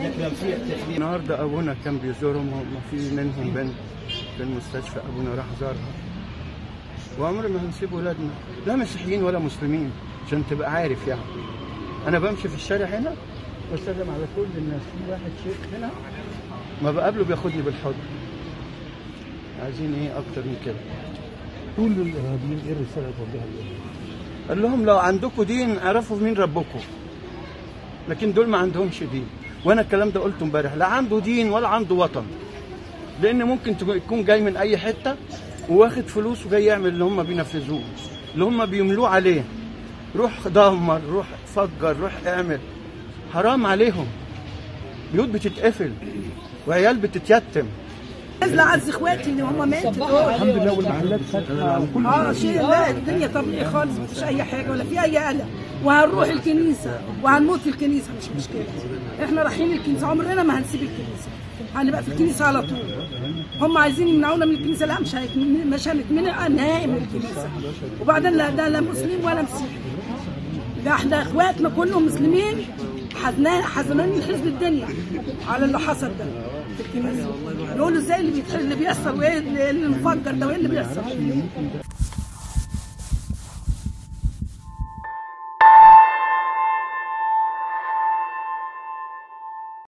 لكن في تحليل النهارده ابونا كان بيزورهم وما في منهم بنت في المستشفى ابونا راح زارها وعمر ما هنسيب ولادنا لا مسيحيين ولا مسلمين عشان تبقى عارف يعني انا بمشي في الشارع هنا بسلم على كل الناس في واحد شيخ هنا ما بقابله بياخدني بالحضن عايزين ايه اكتر من كده كل الارهابيين ايه الرساله اللي توجهها لهم؟ قال لهم لو عندكم دين اعرفوا مين ربكم لكن دول ما عندهمش دين وانا الكلام ده قلته امبارح لا عنده دين ولا عنده وطن لان ممكن تكون- يكون جاي من اي حته وواخد فلوس وجاي يعمل اللي هم بينفذوه اللي هم بيملوه عليه روح دمر روح فجر روح اعمل حرام عليهم بيوت بتتقفل وعيال بتتيتم نازله اعز اخواتي اللي هم ماتوا دول الحمد لله والمحلات فاتحه وكل اه شيء لا الدنيا طبيعي خالص مفيش اي حاجه ولا في اي قلق وهنروح الكنيسه وهنموت في الكنيسه مش مشكله احنا رايحين الكنيسه عمرنا ما هنسيب الكنيسه هنبقى في الكنيسه على طول هم عايزين يمنعونا من الكنيسه لا مش هيك- مش هنتمنع نهائي من الكنيسه وبعدين لا ده لا مسلم ولا مسيحي ده احنا اخواتنا كلهم مسلمين حزنان حزنان من حزب الدنيا على اللي حصل ده في الكنيسه نقول له ازاي اللي بيتح- اللي بيحصل وايه اللي اللي مفجر ده وايه اللي بيحصل